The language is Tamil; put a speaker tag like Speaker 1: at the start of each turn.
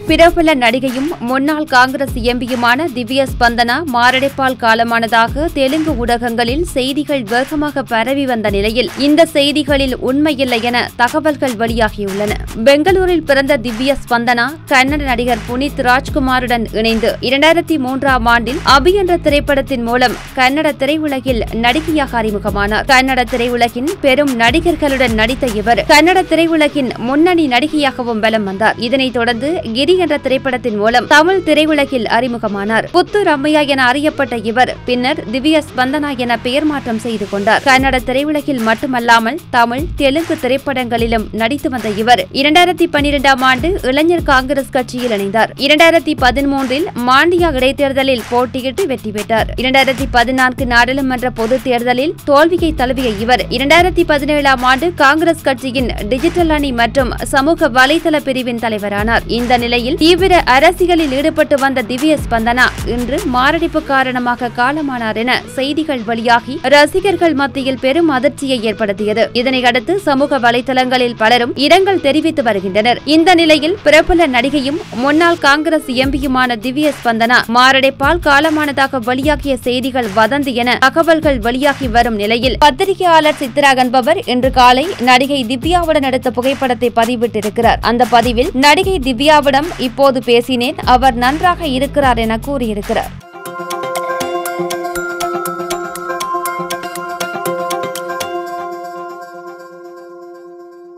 Speaker 1: பிரபல நடிகையும் முன்னாள் காங்கிரஸ் எம்பியுமான திவ்யா ஸ்பந்தனா மாரடைப்பால் காலமானதாக தெலுங்கு ஊடகங்களில் செய்திகள் வேகமாக பரவி வந்த நிலையில் இந்த செய்திகளில் உண்மையில்லை என தகவல்கள் வெளியாகியுள்ளன பெங்களூரில் பிறந்த திவ்யா ஸ்பந்தனா கன்னட நடிகர் புனித் ராஜ்குமாருடன் இணைந்து இரண்டாயிரத்தி மூன்றாம் ஆண்டில் அபி என்ற திரைப்படத்தின் மூலம் கன்னட திரையுலகில் நடிகையாக அறிமுகமானார் கன்னட திரையுலகின் பெரும் நடிகர்களுடன் நடித்த இவர் கன்னட திரையுலகின் முன்னணி நடிகையாகவும் வலம் வந்தார் இதனைத் தொடர்ந்து கிரி என்ற திரைப்படத்தின் மூலம் தமிழ் திரையுலகில் அறிமுகமானார் புத்து ரம்மையா என அறியப்பட்ட இவர் பின்னர் திவ்யா ஸ்பந்தனா என பெயர் மாற்றம் செய்து கொண்டார் கன்னட திரையுலகில் மட்டுமல்லாமல் தமிழ் தெலுங்கு திரைப்படங்களிலும் நடித்து வந்த இவர் இரண்டாயிரத்தி பன்னிரெண்டாம் ஆண்டு இளைஞர் காங்கிரஸ் கட்சியில் இணைந்தார் இரண்டாயிரத்தி பதிமூன்றில் மாண்டியா இடைத்தேர்தலில் போட்டியிட்டு வெற்றி பெற்றார் இரண்டாயிரத்தி பதினான்கு நாடாளுமன்ற பொதுத் தேர்தலில் தோல்வியை தழுவிய இவர் இரண்டாயிரத்தி பதினேழாம் ஆண்டு காங்கிரஸ் கட்சியின் டிஜிட்டல் அணி மற்றும் சமூக வலைதள பிரிவின் தலைவரானார் இந்த நிலையில் தீவிர அரசியலில் ஈடுபட்டு வந்த திவ்ய ஸ்பந்தனா இன்று மாரடைப்பு காரணமாக காலமானார் என செய்திகள் வெளியாகி ரசிகர்கள் மத்தியில் பெரும் அதிர்ச்சியை ஏற்படுத்தியது இதனை அடுத்து சமூக வலைதளங்களில் பலரும் இரங்கல் தெரிவித்து வருகின்றனர் இந்த நிலையில் பிரபல நடிகையும் முன்னாள் காங்கிரஸ் எம்பியுமான திவ்ய ஸ்பந்தனா மாரடைப்பால் காலமானதாக வெளியாகிய செய்திகள் வதந்தி என தகவல்கள் வெளியாகி வரும் நிலையில் பத்திரிகையாளர் சித்ரா என்பவர் இன்று காலை நடிகை திவ்யாவுடன் எடுத்த புகைப்படத்தை பதிவிட்டிருக்கிறார் அந்த பதிவில் நடிகை திவ்யாவிடம் இப்போது பேசினேன் அவர் நன்றாக இருக்கிறார் என கூறியிருக்கிறார்